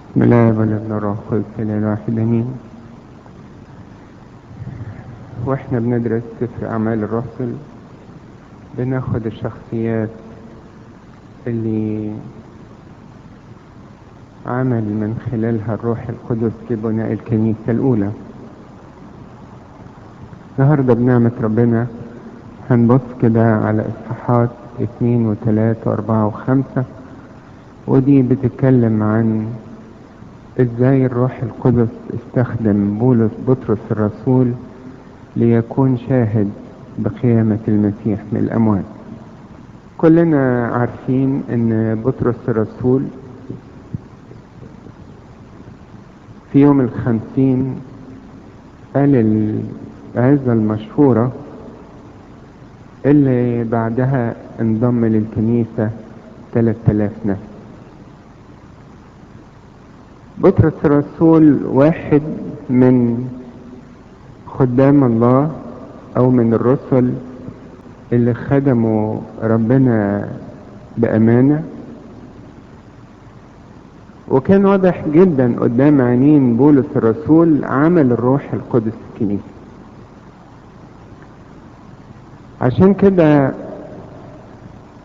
بسم الله والابن الروح القدس الواحد امين واحنا بندرس سفر اعمال الرسل بناخد الشخصيات اللي عمل من خلالها الروح القدس لبناء الكنيسة الأولى النهاردة بنعمة ربنا هنبص كده على إصحاحات اثنين وثلاثة وأربعة وخمسة ودي بتتكلم عن ازاي الروح القدس استخدم بولس بطرس الرسول ليكون شاهد بقيامة المسيح من الأموات كلنا عارفين ان بطرس الرسول في يوم الخمسين قال العزة المشهورة اللي بعدها انضم للكنيسة 3000 نفس بطرس الرسول واحد من خدام الله او من الرسل اللي خدموا ربنا بامانه وكان واضح جدا قدام عينين بولس الرسول عمل الروح القدس في الكنيسه عشان كده